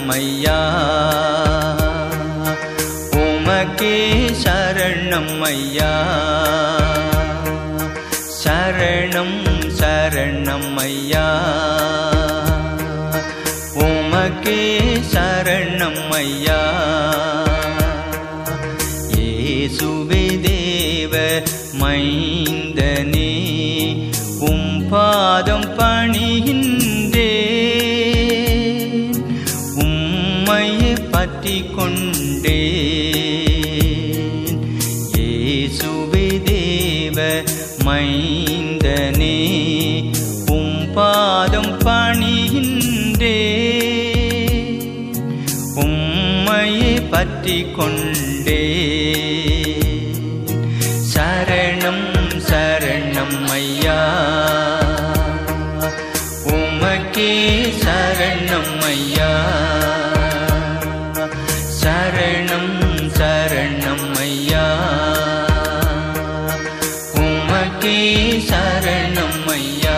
சரணம் ஐயா உமக்கே சரணம் ஐயா சரணம் சரணம் ஐயா உமக்கே சரணம் ஐயா இயேசுவே தேவ மைந்தனே உம் பாதம் பணிகின்றே உம்மையை பற்றி கொண்டே இயேசுவே தேவ மைந்தனே உம் பாதம் பணிகின்றே உம்மையை பற்றி கொண்டே சரணம் சரணம் ஐயா உமக்கே சரணம் ஐயா சரணம் சரணம் ஐயா உமக்கே சரணம் ஐயா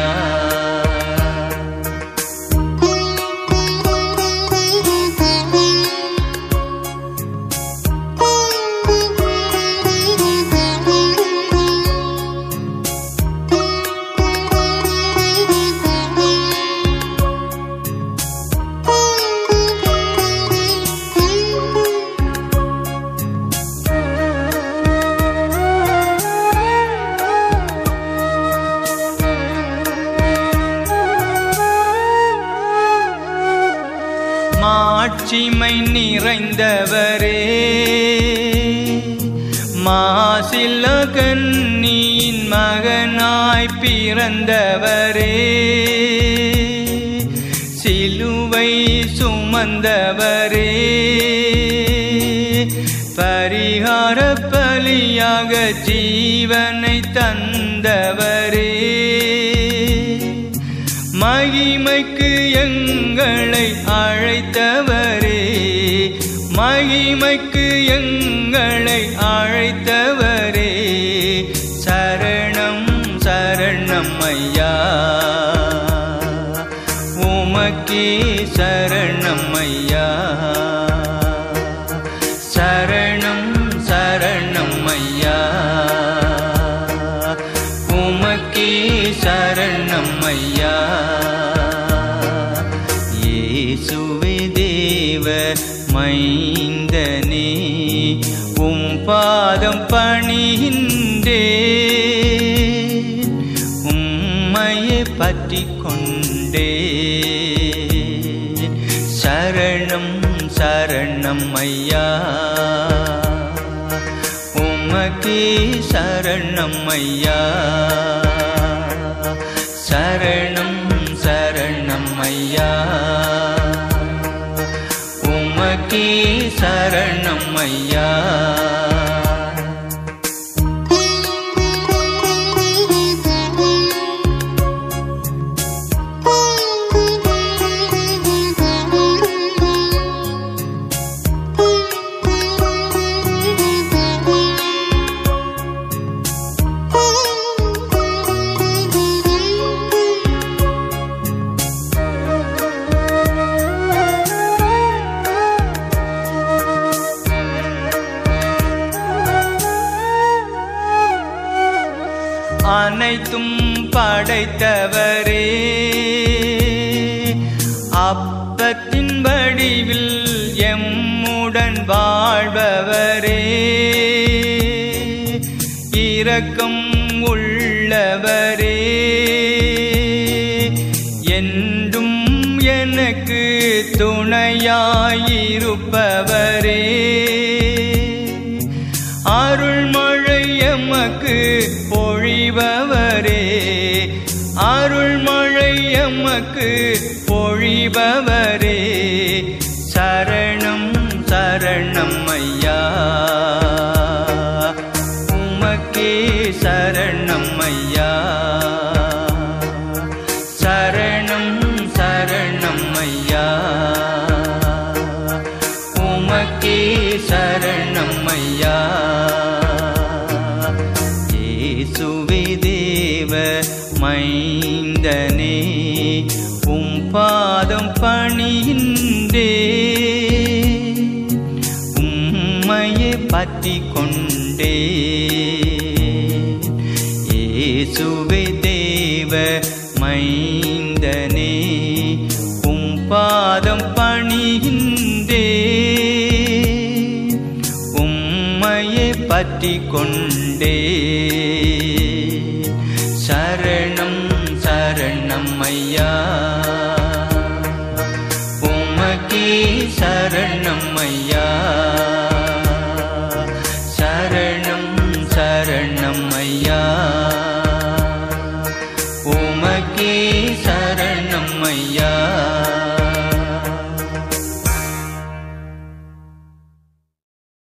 மாட்சிமை நிறைந்தவரே மாசில்ல கண்ணியின் மகனாய் பிறந்தவரே சிலுவை சுமந்தவரே பரிகார பலியாக ஜீவனை தந்தவரே மகிமைக்கு எங்களை அழைத்தவரே மகிமைக்கு எங்களை அழைத்தவரே சரணம் சரணம் ஐயா உமக்கே சரணம் ஐயா சரணம் சரணம் ஐயா உமக்கே சரணம் ஐயா இயேசுவே தேவ மைந்தனே உம் பாதம் பணிகின்றே உம்மையை பற்றி கொண்டே சரணம் சரணம் ஐயா உமக்கே சரணம் ஐயா சரணம் சரணம் ஐயா உமக்கே சரணம் ஐயா அனைத்தும் படைத்தவரே அப்பத்தின் வடிவில் எம்முடன் வாழ்பவரே இரக்கம் உள்ளவரே என்றும் எனக்கு துணையாயிருப்பவரே அருள்மழை எமக்கு பொழிபவரே அருள்மழை எமக்கு பொழிபவரே சரணம் சரணம் ஐயா உமக்கே சரணம் ஐயா சரணம் சரணம் ஐயா உமக்கே சரணம் ஐயா இயேசுவே தேவ மைந்தனே உம் பாதம் பணிகின்றே பற்றி கொண்டே இயேசுவே தேவ மைந்தனே உம் பாதம் பணிகின்றே உம்மையே பற்றி கொண்டே சரணம் சரணம் ஐயா உமக்கே சரணம் ஐயா சரணம் சரணம் ஐயா உமக்கே சரணம் ஐயா